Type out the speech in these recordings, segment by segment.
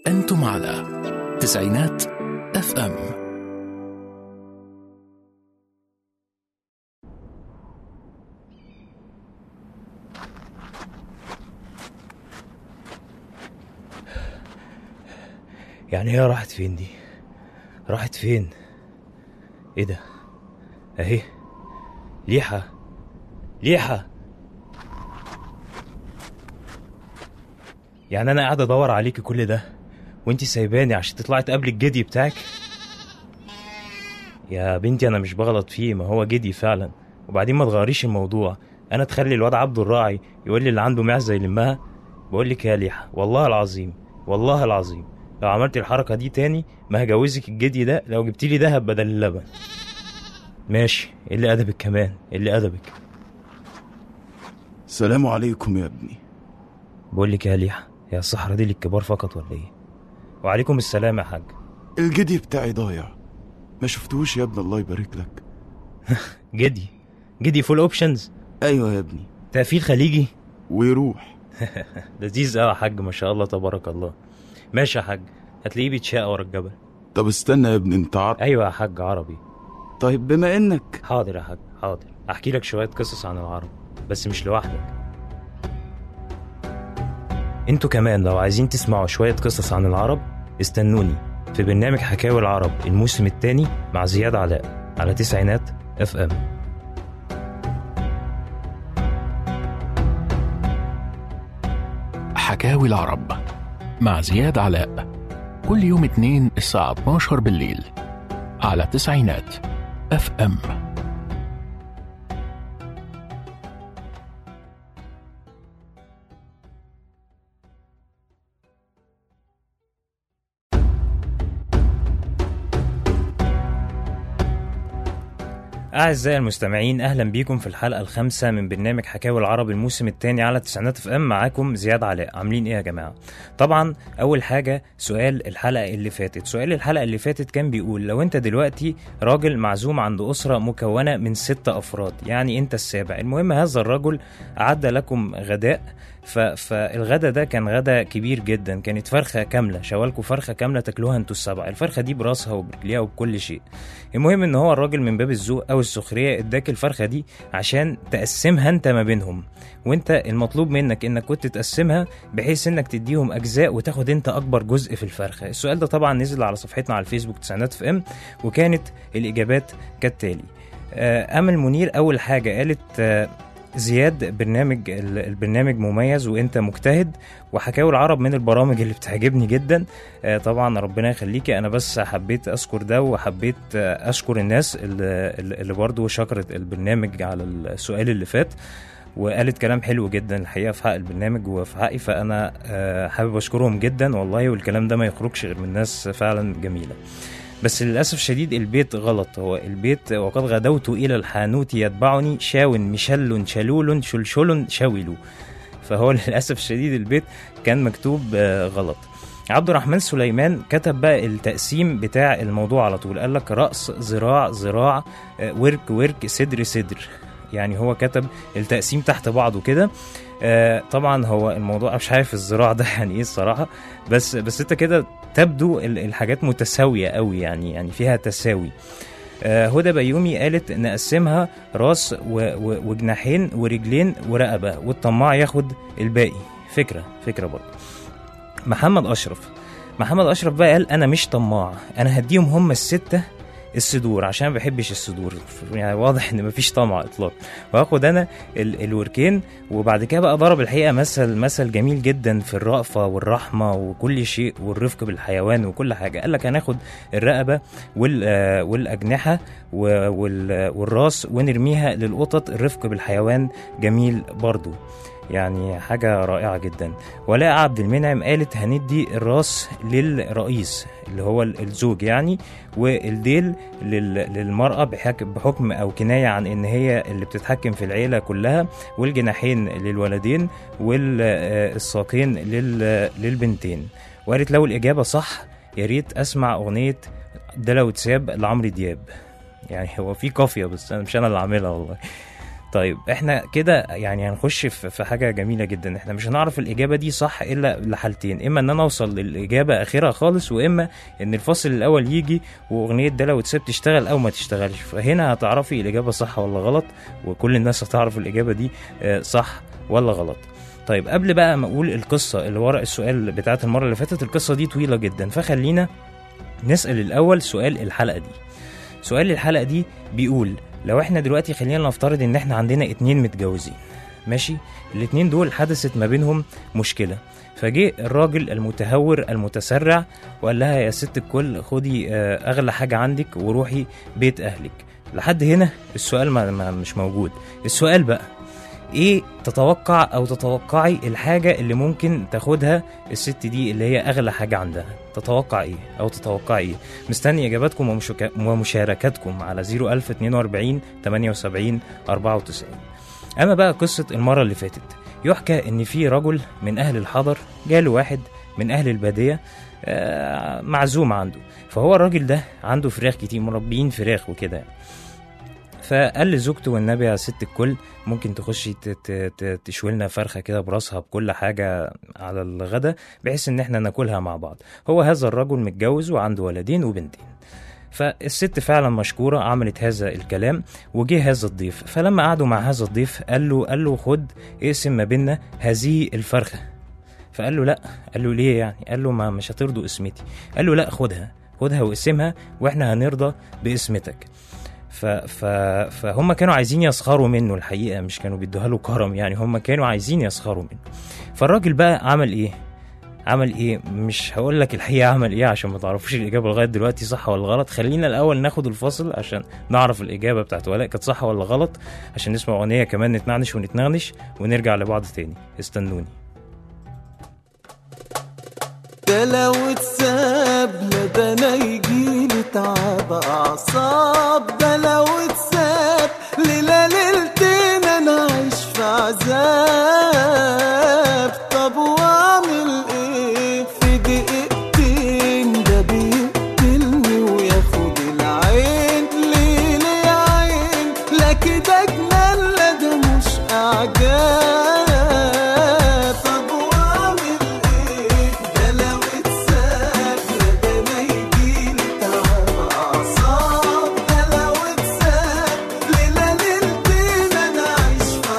أنتم على تسعينات اف ام يعني هي راحت فين دي راحت فين ايه ده اهي ليحة ليحة يعني انا قاعد ادور عليكي كل ده وانتي سايباني عشان تطلعي تقابلي الجدي بتاعك يا بنتي انا مش بغلط فيه ما هو جدي فعلا وبعدين ما تغيريش الموضوع انا تخلي الواد عبد الراعي يقول لي اللي عنده معزه يلمها بقول لك يا ليحة والله العظيم والله العظيم لو عملت الحركه دي تاني ما هجوزك الجدي ده لو جبت لي دهب بدل اللبن ماشي إيه اللي ادبك كمان إيه اللي ادبك السلام عليكم يا ابني بقول لك يا ليحة يا الصحراء دي للكبار فقط ولا ايه وعليكم السلام يا حاج الجدي بتاعي ضايع ما شفتوش يا ابني الله يبارك لك جدي جدي فول اوبشنز ايوه يا ابني تقفيل خليجي ويروح لذيذ قوي يا حاج ما شاء الله تبارك الله ماشي يا حاج هتلاقيه بيتشاق ورا الجبل طب استنى يا ابني انت عارف ايوه يا حاج عربي طيب بما انك حاضر يا حاج حاضر احكي لك شويه قصص عن العرب بس مش لوحدك انتوا كمان لو عايزين تسمعوا شويه قصص عن العرب استنوني في برنامج حكاوي العرب الموسم الثاني مع زياد علاء على تسعينات اف ام حكاوي العرب مع زياد علاء كل يوم اثنين الساعة 12 بالليل على تسعينات اف ام أعزائي المستمعين أهلا بيكم في الحلقة الخامسة من برنامج حكاوي العرب الموسم الثاني على تسعينات اف ام معاكم زياد علاء عاملين إيه يا جماعة؟ طبعا أول حاجة سؤال الحلقة اللي فاتت سؤال الحلقة اللي فاتت كان بيقول لو أنت دلوقتي راجل معزوم عند أسرة مكونة من ستة أفراد يعني أنت السابع المهم هذا الرجل أعد لكم غداء ف... فالغدا ده كان غدا كبير جدا كانت فرخة كاملة شوالكوا فرخة كاملة تاكلوها انتوا السبعة الفرخة دي براسها وبرجليها وبكل شيء المهم ان هو الراجل من باب الذوق او السخرية اداك الفرخة دي عشان تقسمها انت ما بينهم وانت المطلوب منك انك كنت تقسمها بحيث انك تديهم اجزاء وتاخد انت اكبر جزء في الفرخة السؤال ده طبعا نزل على صفحتنا على الفيسبوك تسعينات في ام وكانت الاجابات كالتالي آه، امل منير اول حاجة قالت آه، زياد برنامج ال- البرنامج مميز وانت مجتهد وحكاوي العرب من البرامج اللي بتعجبني جدا آه، طبعا ربنا يخليكي انا بس حبيت اذكر ده وحبيت آه، اشكر الناس اللي, اللي برضو شكرت البرنامج على السؤال اللي فات وقالت كلام حلو جدا الحقيقه في حق البرنامج وفي حقي فانا آه، حابب اشكرهم جدا والله والكلام ده ما يخرجش غير من ناس فعلا جميله بس للأسف الشديد البيت غلط هو البيت وقد غدوت إلى الحانوت يتبعني شاو مشل شلول شلشل شاول فهو للأسف الشديد البيت كان مكتوب آه، غلط عبد الرحمن سليمان كتب بقى التقسيم بتاع الموضوع على طول قال لك رأس ذراع ذراع آه، ورك ورك صدر صدر يعني هو كتب التقسيم تحت بعضه كده آه، طبعا هو الموضوع مش عارف الذراع ده يعني ايه الصراحه بس بس انت كده تبدو ال- الحاجات متساويه قوي يعني يعني فيها تساوي آه، هدى بيومي قالت نقسمها راس و- و- وجناحين ورجلين ورقبه والطماع ياخد الباقي فكره فكره برضه محمد اشرف محمد اشرف بقى قال انا مش طماع انا هديهم هم السته الصدور عشان ما بحبش الصدور يعني واضح ان مفيش طمع اطلاق واخد انا ال- الوركين وبعد كده بقى ضرب الحقيقه مثل مثل جميل جدا في الرأفه والرحمه وكل شيء والرفق بالحيوان وكل حاجه قال لك هناخد الرقبه وال آه، والاجنحه و- وال- والراس ونرميها للقطط الرفق بالحيوان جميل برضو يعني حاجة رائعة جدا ولاء عبد المنعم قالت هندي الراس للرئيس اللي هو ال- الزوج يعني والديل لل- للمرأة بحك- بحكم أو كناية عن إن هي اللي بتتحكم في العيلة كلها والجناحين للولدين والساقين لل- للبنتين وقالت لو الإجابة صح يا ريت أسمع أغنية ده لو اتساب لعمرو دياب يعني هو في قافية بس أنا مش أنا اللي عاملها والله طيب احنا كده يعني هنخش في في حاجه جميله جدا احنا مش هنعرف الاجابه دي صح الا لحالتين اما ان انا اوصل للاجابه اخرها خالص واما ان الفصل الاول يجي واغنيه ده لو تسيب تشتغل او ما تشتغلش فهنا هتعرفي الاجابه صح ولا غلط وكل الناس هتعرف الاجابه دي آه، صح ولا غلط طيب قبل بقى ما اقول القصه اللي ورا السؤال بتاعت المره اللي فاتت القصه دي طويله جدا فخلينا نسال الاول سؤال الحلقه دي سؤال الحلقه دي بيقول لو احنا دلوقتي خلينا نفترض ان احنا عندنا اتنين متجوزين ماشي الاتنين دول حدثت ما بينهم مشكله فجه الراجل المتهور المتسرع وقال لها يا ست الكل خدي آه، اغلى حاجه عندك وروحي بيت اهلك لحد هنا السؤال ما ما مش موجود السؤال بقى ايه تتوقع او تتوقعي الحاجه اللي ممكن تاخدها الست دي اللي هي اغلى حاجه عندها تتوقع ايه او تتوقعي ايه مستني اجاباتكم ومشوكا- ومشاركاتكم على 01042 78 94 اما بقى قصه المره اللي فاتت يحكى ان في رجل من اهل الحضر جاله واحد من اهل الباديه آه، معزوم عنده فهو الراجل ده عنده فراخ كتير مربيين فراخ وكده يعني. فقال لزوجته والنبي يا ست الكل ممكن تخشي ت- ت- ت- تشوي لنا فرخه كده براسها بكل حاجه على الغدا بحيث ان احنا ناكلها مع بعض هو هذا الرجل متجوز وعنده ولدين وبنتين فالست فعلا مشكورة عملت هذا الكلام وجه هذا الضيف فلما قعدوا مع هذا الضيف قال له قال له خد اقسم ما بيننا هذه الفرخة فقال له لا قال له ليه يعني قال له ما مش هترضوا اسمتي قال له لا خدها خدها واقسمها واحنا هنرضى باسمتك ف... ف... فهم كانوا عايزين يسخروا منه الحقيقة مش كانوا بيدوها له كرم يعني هم كانوا عايزين يسخروا منه فالراجل بقى عمل ايه عمل ايه مش هقول لك الحقيقه عمل ايه عشان ما تعرفوش الاجابه لغايه دلوقتي صح ولا غلط خلينا الاول ناخد الفاصل عشان نعرف الاجابه بتاعت ولاء كانت صح ولا غلط عشان نسمع اغنيه كمان نتنعنش ونتنغنش ونرجع لبعض تاني استنوني ده لو اتساب لا ده انا يجيلي تعب اعصاب ده لو اتساب ليلة ليلتين انا عايش في عذاب طب واعمل ايه في دقيقتين ده بيقتلني وياخد العين ليه ليه يا عين لا كده جنان لا ده مش اعجاب طب واعمل ايه ده لو اتساب لا ده انا يجيلي تعب اعصاب ده لو اتساب ليلة ليلتين انا عايش في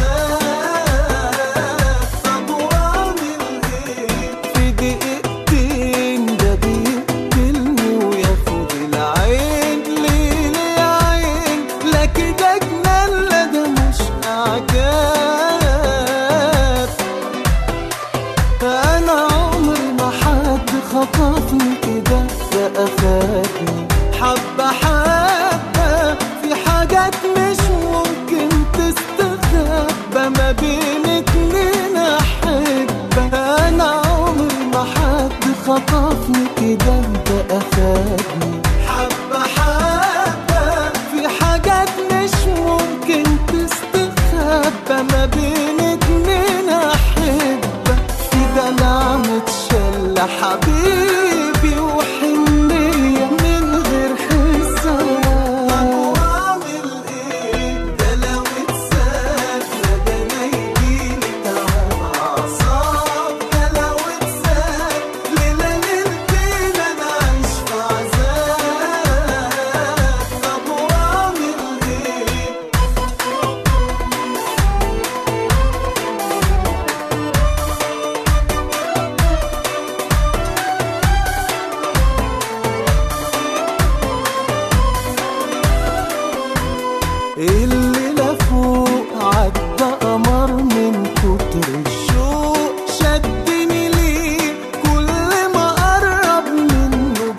عذاب طب واعمل ايه في دقيقتين ده بيقتلني وياخد العين ليه ليه يا عين لا كده جنان لا ده مش اعجاب انا عمري ما حد خطفني كده ده اخدني حبة حبة في حاجات مش ممكن تستخبى ما بين اتنين احبة انا عمري ما حد خطفني كده ده اخدني حبة حبة في حاجات مش ممكن تستخبى ما بين اتنين احبة في دلع متشل حبيبي وحنية من غير حساب واعمل ايه ده لو اتساب لا ده انا يجيلي تعب اعصاب ده لو اتساب ليلة ليلتين انا عايش في عذاب طب واعمل ايه الليلة فوق عدى قمر من كتر الشوق شدني ليه كل ما قرب منه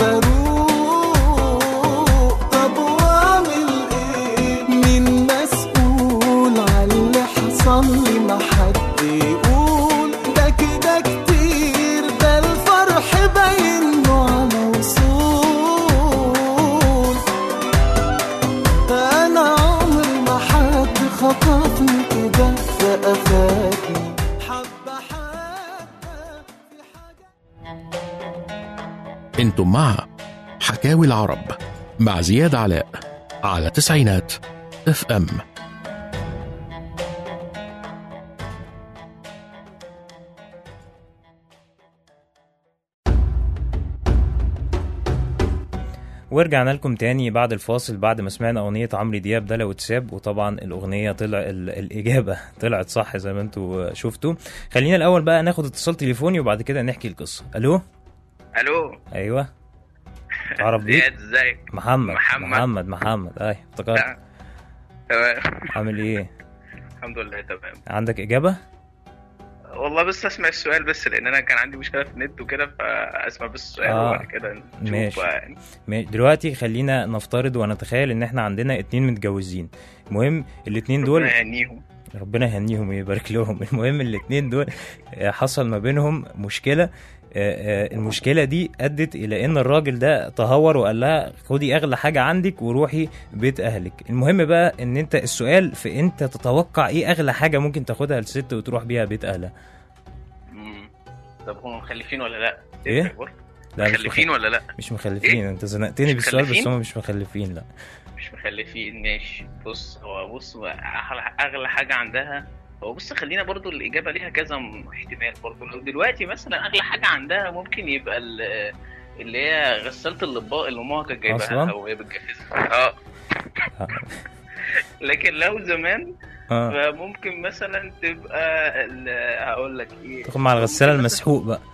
بروق طب واعمل ايه مين مسؤول على اللي حصل لي ما حد يقول ده كده كتير ده الفرح باين له على وصول انا عمري ما حد خطفني كده ده اخدني حبه حبه في حاجه انتم مع حكاوي العرب مع زياد علاء على تسعينات اف ام ورجعنا لكم تاني بعد الفاصل بعد ما سمعنا أغنية عمرو دياب ده لو اتساب وطبعا الأغنية طلع ال- الإجابة طلعت صح زي ما انتوا شفتوا خلينا الأول بقى ناخد اتصال تليفوني وبعد كده نحكي القصة ألو الو أيوه تعرف بيك زياد ازيك محمد محمد. محمد محمد أي افتكرت آه. تمام عامل إيه الحمد لله تمام عندك إجابة والله بس اسمع السؤال بس لان انا كان عندي مشكله في النت وكده فاسمع بس السؤال آه. وبعد كده نشوف ماشي. بقى يعني ما- دلوقتي خلينا نفترض ونتخيل ان احنا عندنا اتنين متجوزين المهم الاتنين دول ربنا يهنيهم ربنا يهنيهم ويبارك لهم المهم الاتنين دول آه، حصل ما بينهم مشكلة آه، آه، المشكلة دي أدت إلى إن الراجل ده تهور وقال لها خدي أغلى حاجة عندك وروحي بيت أهلك المهم بقى إن أنت السؤال في أنت تتوقع إيه أغلى حاجة ممكن تاخدها الست وتروح بيها بيت أهلها مم. طب هم مخلفين ولا لا؟ إيه؟ تفرق برضه. لا مش, مخلفين مخ... ولا لا؟ مش مخلفين أنت زنقتني مش بالسؤال بس مخلفين؟ هم مش مخلفين لا مش مخلفين ماشي بص هو بص هو اغلى أغلى حاجه عندها هو بص خلينا برضو الاجابه ليها كذا م- احتمال برضو لو دلوقتي مثلا اغلى حاجه عندها ممكن يبقى ال- اللي هي غساله الاطباق اللي امها كانت جايباها أصلاً؟ او هي بتجهزها اه آه. لكن لو زمان اه فممكن مثلا تبقى ال- هقول لك ايه تاخد مع الغسالة ممكن المسحوق بقى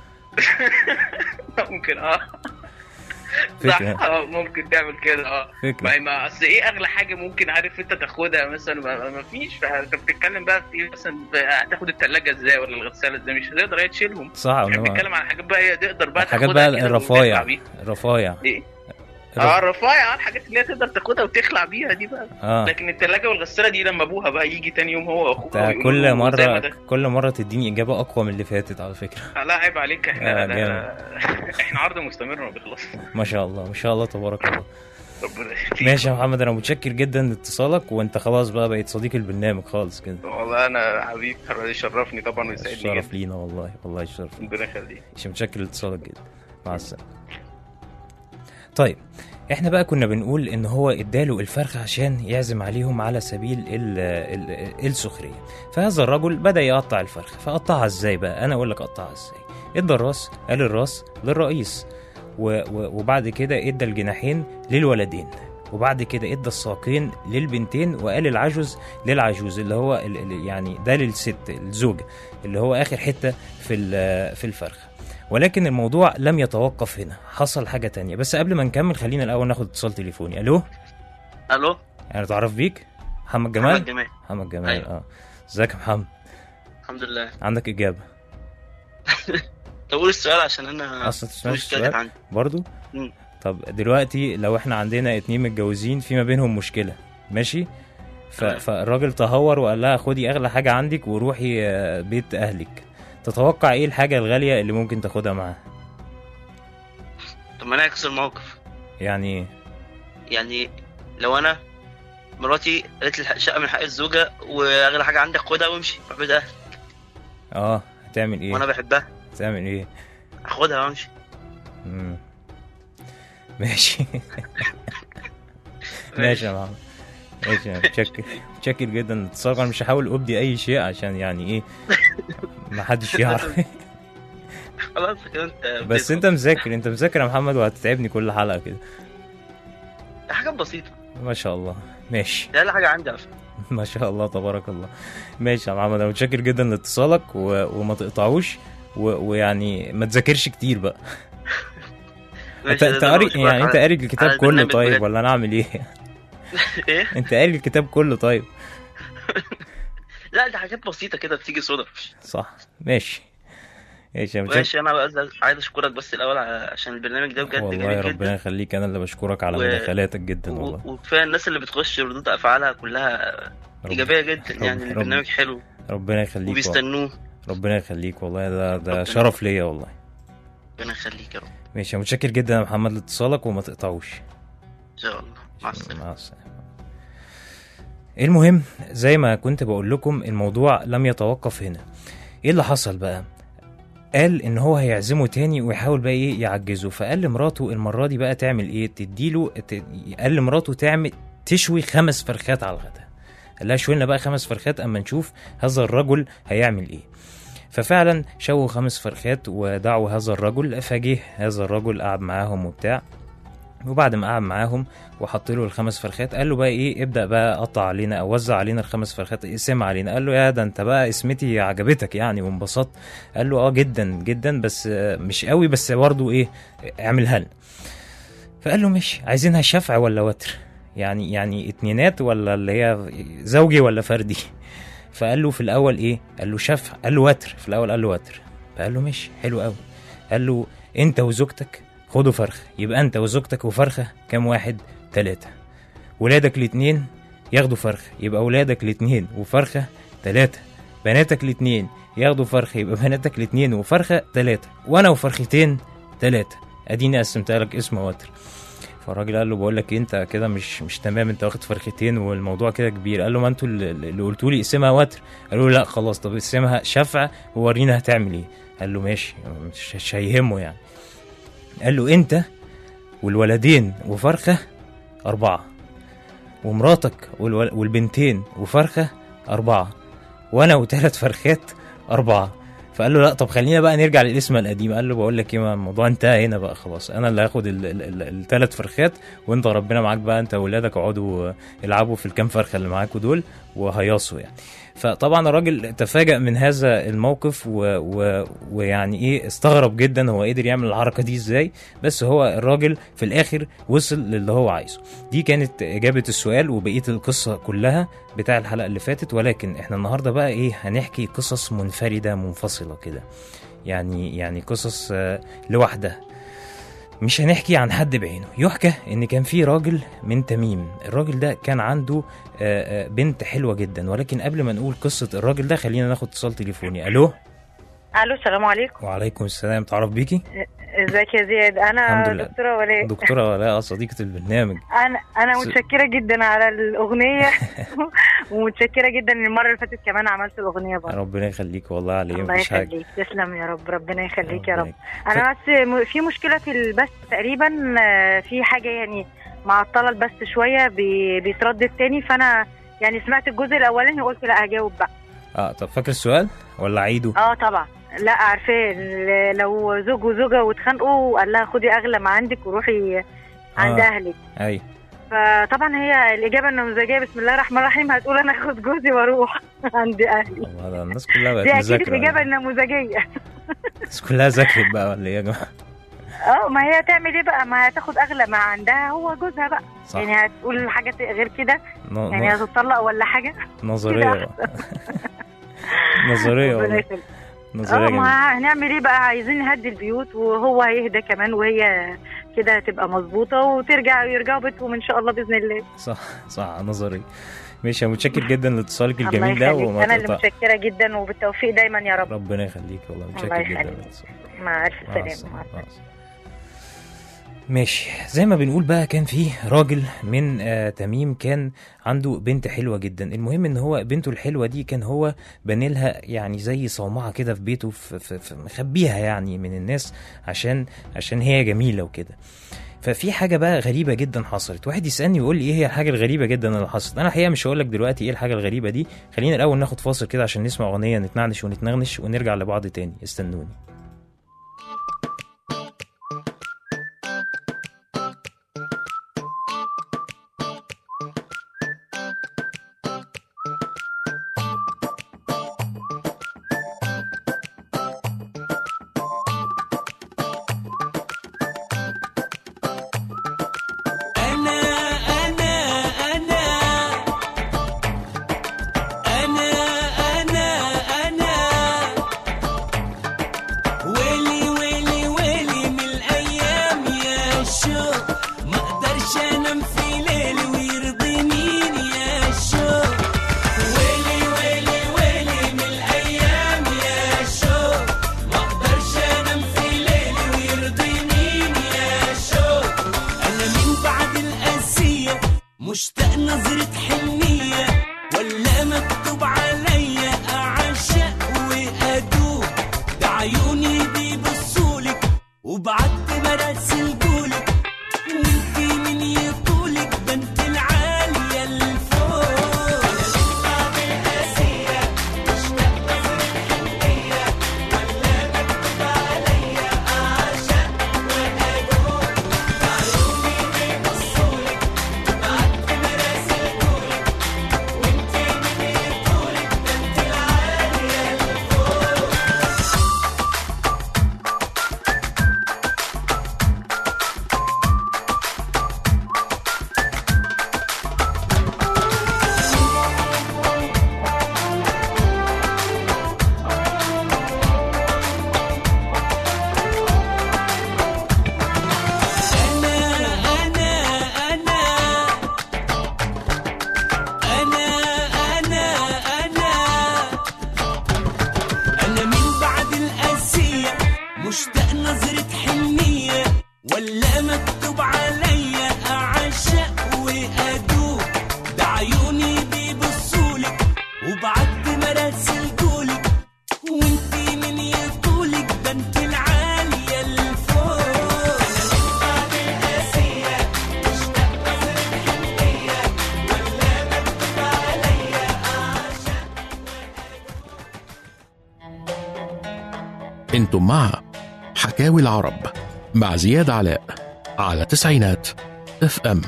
مثلاً- ممكن اه فكرة. صح اه ممكن تعمل كده اه فكرة ما ما اصل ايه اغلى حاجه ممكن عارف انت تاخدها مثلا ما, ما فيش فانت بتتكلم بقى في ايه مثلا في- هتاخد الثلاجه ازاي ولا الغساله ازاي مش هتقدر هي تشيلهم صح احنا إنما بنتكلم على حاجات بقى هي تقدر بقى الحاجات تاخدها بقى كده الرفايع وتخلع بيها. الرفايع ايه الرف- اه الرفايع اه الحاجات اللي هي تقدر تاخدها وتخلع بيها دي بقى اه لكن الثلاجه والغساله دي لما ابوها بقى يجي تاني يوم هو واخوها انت ويقولوا كل له زي ما مرة ده. كل مرة تديني إجابة أقوى من اللي فاتت على فكرة آه، لا عيب عليك احنا آه، ده- جامد. احنا عرض مستمر ما بيخلصش ما شاء الله ما شاء الله تبارك الله ربنا يهديك. ماشي يا محمد أنا متشكر جدا لاتصالك وأنت خلاص بقى بقيت صديق البرنامج خالص كده والله انا حبيبي يشرفني طبعا ويسعدني الشرف جدا لينا والله والله الشرف لينا. ربنا يخليك مش متشكر لاتصالك جدا مع السلامة طيب احنا بقى كنا بنقول ان هو اداله الفرخة عشان يعزم عليهم على سبيل ال ال السخرية فهذا الرجل بدأ يقطع الفرخة فقطعها ازاي بقى انا اقول لك قطعها ازاي ادى الراس قال الراس للرئيس و و وبعد كده ادى الجناحين للولدين وبعد كده ادى الساقين للبنتين وقال العجوز للعجوز اللي هو ال ال يعني ده للست الزوجة اللي هو اخر حتة في ال- في الفرخة ولكن الموضوع لم يتوقف هنا حصل حاجة تانية بس قبل ما نكمل خلينا الأول ناخد اتصال تليفوني ألو الو أنا تعرف بيك محمد جمال محمد جمال محمد جمال أيوة. اه ازيك يا محمد الحمد لله عندك إجابة طب قول السؤال عشان انا أصلا تسمعش مشكلة كانت السؤال عندي برضو مم. طب دلوقتي لو احنا عندنا اتنين متجوزين في ما بينهم مشكلة ماشي ف... تمام. فالراجل تهور وقال لها خدي أغلى حاجة عندك وروحي آه، بيت أهلك تتوقع ايه الحاجة الغالية اللي ممكن تاخدها معاها طب ما انا اعكس الموقف يعني ايه يعني لو انا مراتي قالت لي الشقه من حق الزوجه واغلى حاجه عندك خدها وامشي روح بيت اهلي اه هتعمل ايه وانا بحبها هتعمل ايه اخدها وامشي مم. ماشي ماشي يا محمد ماشي أنا متشكر متشكر جدا الاتصال انا مش هحاول ابدي اي شيء عشان يعني ايه ما حدش يعرف خلاص كده انت بس انت مذاكر انت مذاكر يا محمد وهتتعبني كل حلقه كده حاجات بسيطه ما شاء الله ماشي دي اقل حاجه عندي على فكره ما شاء الله تبارك الله ماشي يا محمد انا متشكر جدا لاتصالك و... وما تقطعوش و... ويعني ما تذاكرش كتير بقى انت ماشي، انت ده أنا قاري بشكرك يعني انت على- قاري الكتاب على كله البرنامج طيب بجد. ولا انا اعمل ايه ايه انت قاري الكتاب كله طيب لا دي حاجات بسيطه كده بتيجي صدف صح ماشي ماشي انا متشكر ماشي انا بقى عايز اشكرك بس الاول على- عشان البرنامج ده بجد والله جميل ربنا جدا يخليك انا اللي بشكرك على و- مداخلاتك جدا و- والله وكفايه الناس اللي بتخش ردود افعالها كلها رب- ايجابيه جدا رب- يعني رب- البرنامج حلو ربنا يخليك والله. وبيستنوه ربنا يخليك والله ده ده ربنا شرف ليا والله ربنا يخليك يا رب ماشي انا متشكر جدا يا محمد لاتصالك وما تقطعوش ان شاء الله مع السلامه مع السلامة المهم زي ما كنت بقول لكم الموضوع لم يتوقف هنا ايه اللي حصل بقى قال ان هو هيعزمه تاني ويحاول بقى ايه يعجزه فقال لمراته المره دي بقى تعمل ايه تديله ت- قال لمراته تعمل تشوي خمس فرخات على الغداء قال لها شوي لنا بقى خمس فرخات اما نشوف هذا الرجل هيعمل ايه ففعلا شووا خمس فرخات ودعوا هذا الرجل فجه هذا الرجل قعد معاهم وبتاع وبعد ما قعد معاهم وحط له الخمس فرخات قال له بقى ايه ابدا بقى قطع علينا او وزع علينا الخمس فرخات اقسم علينا قال له يا ده انت بقى اسمتي عجبتك يعني وانبسطت قال له اه جدا جدا بس آه، مش قوي بس برضه ايه اعملها لنا فقال له ماشي عايزينها شفع ولا وتر يعني يعني اتنينات ولا اللي هي زوجي ولا فردي فقال له في الاول ايه قال له شفع قال له وتر في الاول قال له وتر فقال له ماشي حلو قوي قال له انت وزوجتك خدوا فرخه يبقى انت وزوجتك وفرخه كام واحد تلاتة ولادك الاتنين ياخدوا فرخه يبقى ولادك الاتنين وفرخه تلاتة بناتك الاتنين ياخدوا فرخه يبقى بناتك الاتنين وفرخه تلاتة وانا وفرختين تلاتة اديني قسمتها لك اسم وتر فالراجل قال له بقول لك إيه، انت كده مش مش تمام انت واخد فرختين والموضوع كده كبير قال له ما انتوا اللي اللي قلتوا لي اقسمها وتر قالوا له لا خلاص طب اقسمها شفع وورينا هتعمل ايه قال له ماشي مش مش هيهمه يعني قال له انت والولدين وفرخه اربعه ومراتك والول- والبنتين وفرخه اربعه وانا وثلاث فرخات اربعه فقال له لا طب خلينا بقى نرجع للاسم القديم قال له بقول لك ايه ما الموضوع انتهى هنا بقى خلاص انا اللي هاخد الثلاث فرخات وانت ربنا معاك بقى انت واولادك اقعدوا العبوا في الكام فرخه اللي معاكوا دول وهيصوا يعني فطبعا الراجل تفاجأ من هذا الموقف و... و... ويعني ايه استغرب جدا هو قدر يعمل الحركه دي ازاي بس هو الراجل في الاخر وصل للي هو عايزه دي كانت اجابه السؤال وبقيه القصه كلها بتاع الحلقه اللي فاتت ولكن احنا النهارده بقى ايه هنحكي قصص منفرده منفصله كده يعني يعني قصص آه، لوحدها مش هنحكي عن حد بعينه يحكى ان كان في راجل من تميم الراجل ده كان عنده آه، آه، بنت حلوه جدا ولكن قبل ما نقول قصه الراجل ده خلينا ناخد اتصال تليفوني الو الو السلام عليكم وعليكم السلام تعرف بيكي ازيك يا زياد انا الحمد لله. دكتوره ولاء دكتوره ولاء صديقه البرنامج انا انا س- متشكره جدا على الاغنيه ومتشكره جدا ان المره اللي فاتت كمان عملت الاغنيه برضه ربنا يخليك والله عليه الله مفيش حاجه يخليك تسلم يا رب ربنا يخليك يا ربنا رب انا بس م- في مشكله في البث تقريبا آه، في حاجه يعني معطله البث شويه بي- بيتردد تاني فانا يعني سمعت الجزء الاولاني وقلت لا هجاوب بقى اه طب فاكر السؤال ولا عيده اه طبعا لا عارفاه ال- لو زوج وزوجه واتخانقوا قال لها خدي اغلى ما عندك وروحي عند آه. اهلك اي فطبعا هي الاجابه النموذجيه بسم الله الرحمن الرحيم هتقول انا اخد جوزي واروح عند اهلي والله ده الناس كلها بقت دي اكيد مذاكره الاجابه النموذجيه الناس كلها ذاكرت بقى ولا ايه يا جماعه اه ما هي هتعمل ايه بقى ما هتاخد اغلى ما عندها هو جوزها بقى صح يعني هتقول حاجه غير كده ن- يعني ن- هتطلق ولا حاجه نظريه كده بقى. نظريه ربنا والله يخليك. نظريه اه جميلة. ما هنعمل ايه بقى عايزين نهدي البيوت وهو هيهدى كمان وهي كده هتبقى مظبوطه وترجع يرجعوا بيتهم ان شاء الله باذن الله صح صح نظري ماشي أنا متشكر جدا لاتصالك الله الجميل ده يخليك وما انا اللي تقطع متشكره جدا وبالتوفيق دايما يا رب ربنا يخليك والله الله متشكر جدا يخليك. لاتصالك. مع الف مع سلامه السلامة. مع مع السلامة. ماشي زي ما بنقول بقى كان في راجل من آه تميم كان عنده بنت حلوة جدا المهم ان هو بنته الحلوة دي كان هو بنيلها يعني زي صومعة كده في بيته في, في, في مخبيها يعني من الناس عشان عشان هي جميلة وكده ففي حاجة بقى غريبة جدا حصلت واحد يسألني يقول لي ايه هي الحاجة الغريبة جدا اللي حصلت انا الحقيقة مش هقول لك دلوقتي ايه الحاجة الغريبة دي خلينا الاول ناخد فاصل كده عشان نسمع اغنية نتنعنش ونتنغنش ونرجع لبعض تاني استنوني أنا أنا أنا أنا أنا أنا ويلي ويلي ويلي من الأيام يا شوق ما أقدرش أنام في ليلي ويرضيني يا شوق ويلي ويلي ويلي من الأيام يا شوق ما أقدرش أنام في ليلي ويرضيني يا شوق أنا من بعد القاسية مشتاق نظرة حنية ولا مكتوب عليا أعشق وأدوب ده عيوني بيبصولك وبعت مراسل جولك وانتي من يطولك ده انت العالية الفوق أنا من بعد القاسية مشتاق نظرة حنية ولا مكتوب عليا أعشق وأدوب ده عيوني تشتاق نظرة حنية ولا مكتوب عليا أعشق وأدوب ده عيوني بيبصولك وبعد مراسل جولك وانتي من يطولك ده انت العالية الفوق أنا من بعد القاسية تشتاق نظرة حنية ولا مكتوب عليا أعشق انتم مع حكاوي العرب مع زياد علاء على تسعينات اف ام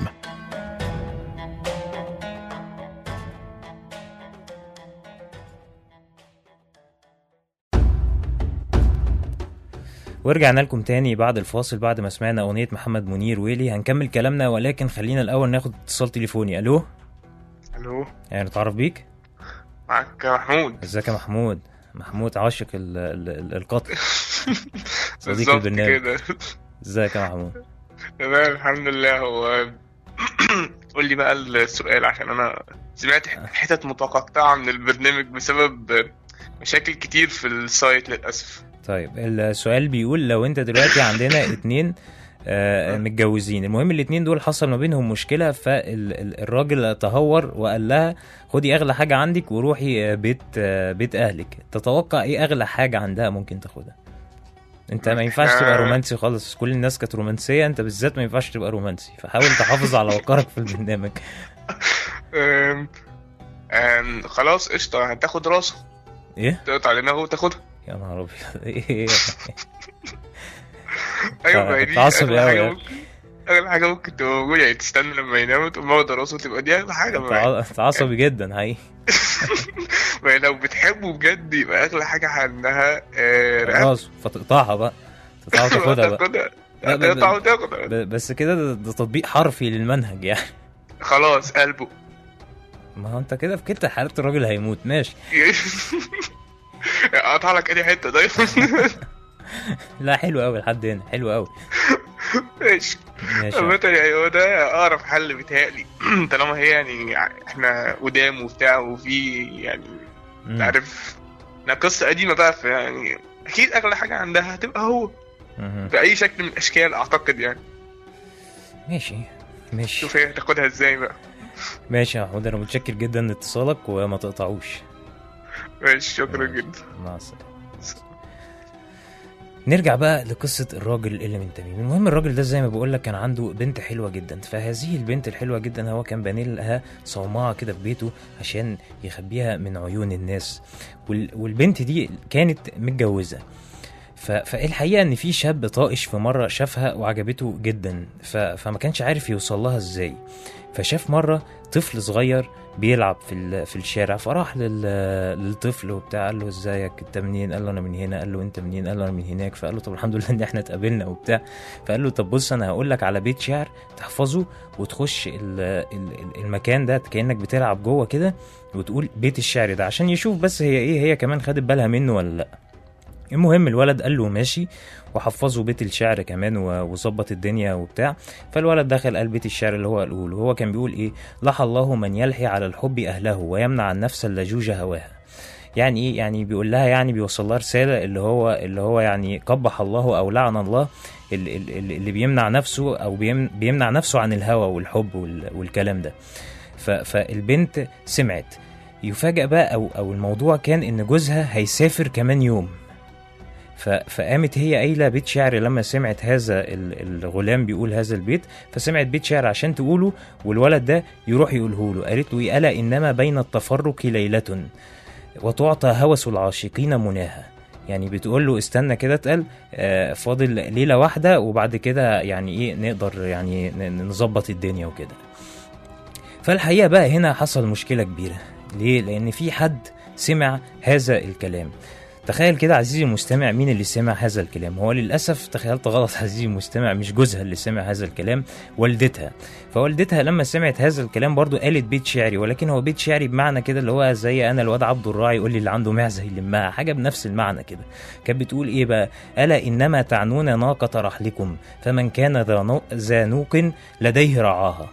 ورجعنا لكم تاني بعد الفاصل بعد ما سمعنا أغنية محمد منير ويلي هنكمل كلامنا ولكن خلينا الأول ناخد اتصال تليفوني ألو الو يعني نتعرف بيك معاك محمود ازيك يا محمود محمود عاشق ال ال ال القطر صديق بالظبط البرنامج كده ازيك يا محمود تمام الحمد لله هو قول لي بقى السؤال عشان انا سمعت حتت متقطعة من البرنامج بسبب مشاكل كتير في السايت للأسف طيب السؤال بيقول لو انت دلوقتي عندنا اتنين آه، متجوزين المهم الاتنين دول حصل ما بينهم مشكلة فالراجل تهور وقال لها خدي اغلى حاجة عندك وروحي آه، بيت آه، بيت اهلك تتوقع ايه اغلى حاجة عندها ممكن تاخدها انت ما ينفعش تبقى رومانسي خالص كل الناس كانت رومانسية انت بالذات ما ينفعش تبقى رومانسي فحاول تحافظ على وقارك في البرنامج أم... أم... خلاص قشطة هتاخد راسه ايه تقطع دماغه وتاخدها يا نهار ابيض ايه ايوه ما هي دي تعصب أغلى أوي حاجة يعني. ممكن أغلى حاجة ممكن تبقى موجودة يعني تستنى لما ينام وتقوم واخدة راسه تبقى دي أغلى حاجة انت ما ع- انت عصبي جدا حقيقي ما هي لو بتحبه بجد يبقى أغلى حاجة عندها آه، رقبته خلاص فتقطعها بقى تقطعها وتاخدها بقى تاخدها لا، ب- تقطع ب- وتاخدها ب- بس كده ده, ده تطبيق حرفي للمنهج يعني خلاص قلبه ما هو انت كده في كلتا حالات الراجل هيموت ماشي قطع لك اي حته طيب لا حلو قوي لحد هنا حلو قوي ماشي ماشي عامة يعني هو ده أقرب حل بيتهيألي طالما هي يعني احنا قدام وبتاع وفي يعني مم. انت عارف انها قصة قديمة بقى فيعني أكيد أغلى حاجة عندها هتبقى هو مهم. بأي شكل من الأشكال أعتقد يعني ماشي ماشي شوف هي هتاخدها ازاي بقى ماشي يا محمود انا متشكر جدا لاتصالك وما تقطعوش ماشي شكرا جدا مع السلامه نرجع بقى لقصة الراجل اللي من تميم المهم الراجل ده زي ما بقول لك كان عنده بنت حلوة جدا فهذه البنت الحلوة جدا هو كان باني لها صومعة كده في بيته عشان يخبيها من عيون الناس وال- والبنت دي كانت متجوزة ف... فالحقيقة ان في شاب طائش في مرة شافها وعجبته جدا ف... فما كانش عارف يوصل لها ازاي فشاف مرة طفل صغير بيلعب في ال... في الشارع فراح لل... للطفل وبتاع قال له ازيك انت منين قال له انا من هنا قال له انت منين قال له انا من هناك فقال له طب الحمد لله ان احنا اتقابلنا وبتاع فقال له طب بص انا هقول لك على بيت شعر تحفظه وتخش ال... ال... ال- المكان ده كانك بتلعب جوه كده وتقول بيت الشعر ده عشان يشوف بس هي ايه هي كمان خدت بالها منه ولا لا المهم الولد قال له ماشي وحفظه بيت الشعر كمان و- وظبط الدنيا وبتاع فالولد دخل قال بيت الشعر اللي هو قاله وهو كان بيقول ايه لح الله من يلحي على الحب اهله ويمنع النفس اللجوج هواها يعني ايه يعني بيقول لها يعني بيوصل لها رساله اللي هو اللي هو يعني قبح الله او لعن الله ال- ال- ال- اللي بيمنع نفسه او بيم- بيمنع نفسه عن الهوى والحب وال- والكلام ده ف- فالبنت سمعت يفاجأ بقى او او الموضوع كان ان جوزها هيسافر كمان يوم ف- فقامت هي قايله بيت شعر لما سمعت هذا ال- الغلام بيقول هذا البيت فسمعت بيت شعر عشان تقوله والولد ده يروح يقوله له قالت له إيه؟ الا انما بين التفرق ليله وتعطى هوس العاشقين مناها يعني بتقول له استنى كده اتقل آه، فاضل ليله واحده وبعد كده يعني ايه نقدر يعني ن- نظبط الدنيا وكده فالحقيقه بقى هنا حصل مشكله كبيره ليه لان في حد سمع هذا الكلام تخيل كده عزيزي المستمع مين اللي سمع هذا الكلام هو للأسف تخيلت غلط عزيزي المستمع مش جوزها اللي سمع هذا الكلام والدتها فوالدتها لما سمعت هذا الكلام برضو قالت بيت شعري ولكن هو بيت شعري بمعنى كده اللي هو زي انا الواد عبد الراعي يقول لي اللي عنده معزه يلمها حاجه بنفس المعنى كده كانت بتقول ايه بقى الا انما تعنون ناقه رحلكم فمن كان ذا نو- ذا نوق لديه رعاها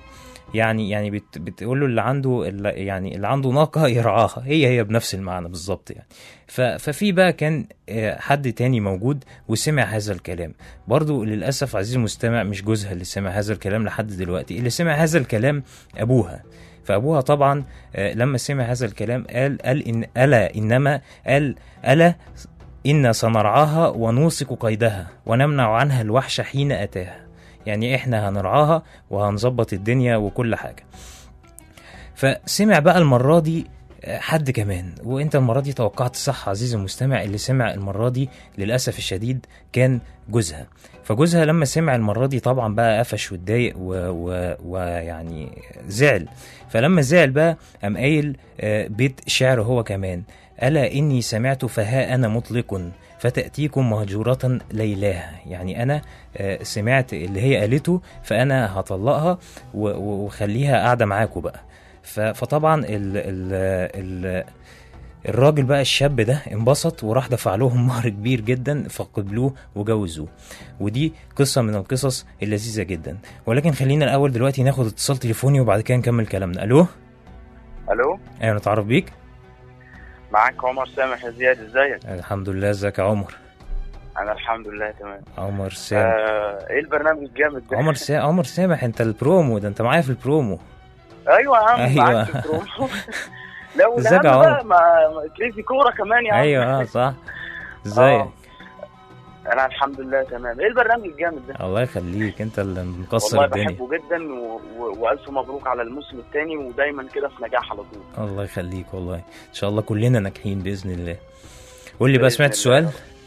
يعني يعني بت بتقول له اللي عنده اللي يعني اللي عنده ناقه يرعاها هي هي بنفس المعنى بالظبط يعني ف- ففي بقى كان آه، حد تاني موجود وسمع هذا الكلام برضو للاسف عزيزي المستمع مش جوزها اللي سمع هذا الكلام لحد دلوقتي اللي سمع هذا الكلام ابوها فابوها طبعا آه، لما سمع هذا الكلام قال قال ان الا انما قال الا إنا سنرعاها ونوثق قيدها ونمنع عنها الوحش حين أتاها يعني إحنا هنرعاها وهنظبط الدنيا وكل حاجة فسمع بقى المرة دي آه، حد كمان وانت المرة دي توقعت صح عزيزي المستمع اللي سمع المرة دي للأسف الشديد كان جوزها فجوزها لما سمع المرة دي طبعا بقى قفش واتضايق و- و- ويعني زعل فلما زعل بقى قام قايل آه، بيت شعر هو كمان ألا إني سمعت فها أنا مطلق فتأتيكم مهجورة ليلاها يعني أنا آه، سمعت اللي هي قالته فأنا هطلقها و- و- وخليها قاعدة معاكم بقى ف- فطبعا ال ال ال الراجل بقى الشاب ده انبسط وراح دفع لهم مهر كبير جدا فقبلوه وجوزوه ودي قصة من القصص اللذيذة جدا ولكن خلينا الأول دلوقتي ناخد اتصال تليفوني وبعد كده نكمل كلامنا ألو الو أيوة نتعرف بيك معاك عمر سامح يا زياد ازيك الحمد لله ازيك يا عمر انا الحمد لله تمام عمر سامح آه ايه البرنامج الجامد ده عمر سا... عمر سامح انت البرومو ده انت معايا في البرومو ايوه يا عم أيوة. معاك في البرومو. لا ازيك يا والأهم عمر؟ بقى مع كريزي كوره كمان يا عم ايوه اه صح ازيك آه. انا الحمد لله تمام ايه البرنامج الجامد ده الله يخليك انت اللي مكسر والله الدنيا بحبه جدا و... و... والف مبروك على الموسم الثاني ودايما كده في نجاح على طول الله يخليك والله ان شاء الله كلنا ناجحين باذن الله قول لي بقى بإذن سمعت الله. السؤال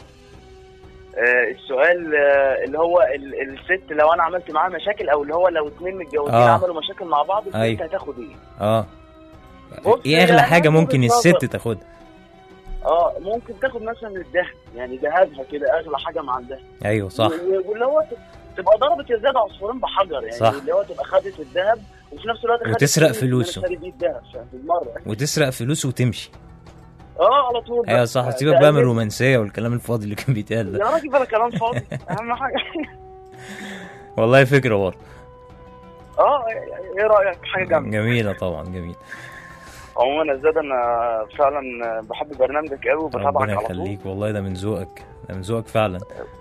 آه السؤال آه اللي هو ال... الست لو انا عملت معاها مشاكل او اللي هو لو اتنين متجوزين آه. عملوا مشاكل مع بعض الست أيوة. هتاخد ايه؟ اه بص، ايه اغلى يعني حاجه أنا ممكن وجهة الست نظر. تاخدها اه ممكن تاخد مثلا الذهب يعني ذهبها كده اغلى حاجه مع الذهب ايوه صح و- واللي هو ت- تبقى ضربت يا زياد عصفورين بحجر يعني صح. اللي هو تبقى خدت الذهب وفي نفس الوقت خدت وتسرق فلوس فلوسه. من شاري بيه الذهب في المره وتسرق فلوس وتمشي اه على طول ايوه بقى. صح ده سيبك بقى من قلت- الرومانسيه والكلام الفاضي اللي كان بيتقال يا ده راجل بلا كلام فاضي اهم حاجه والله فكره برضه اه ايه رايك حاجه جامده جميله طبعا جميل عموما يا زياد انا فعلا بحب برنامجك قوي وبتابعك ربنا على طول يخليك والله ده من ذوقك ده من ذوقك فعلا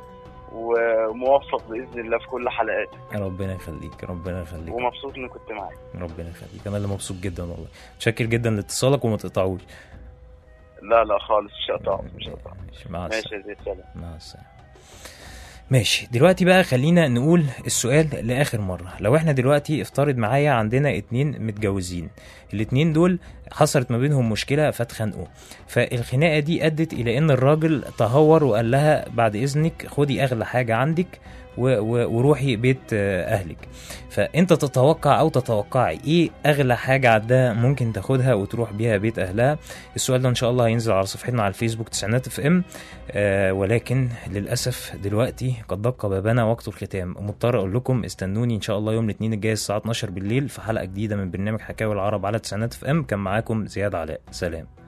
وموفق باذن الله في كل حلقاتك ربنا يخليك ربنا يخليك ومبسوط اني كنت معاك ربنا يخليك انا اللي مبسوط جدا والله متشكر جدا لاتصالك وما تقطعوش لا لا خالص مش هقطع مش هقطع ماشي مع ماشي السلامه يا زياد سلام مع السلامه ماشي دلوقتي بقى خلينا نقول السؤال لآخر مرة لو احنا دلوقتي افترض معايا عندنا اتنين متجوزين الاتنين دول حصلت ما بينهم مشكلة فاتخانقوا فالخناقة دي أدت إلى إن الراجل تهور وقال لها بعد إذنك خدي أغلى حاجة عندك و- و- وروحي بيت آه، أهلك فأنت تتوقع أو تتوقعي إيه أغلى حاجة عندها ممكن تاخدها وتروح بيها بيت أهلها السؤال ده إن شاء الله هينزل على صفحتنا على الفيسبوك تسعينات اف ام آه ولكن للاسف دلوقتي قد دق بابنا وقت الختام مضطر اقول لكم استنوني ان شاء الله يوم الاثنين الجاي الساعه 12 بالليل في حلقه جديده من برنامج حكاوي العرب على تسعينات اف ام كان معاكم زياد علاء سلام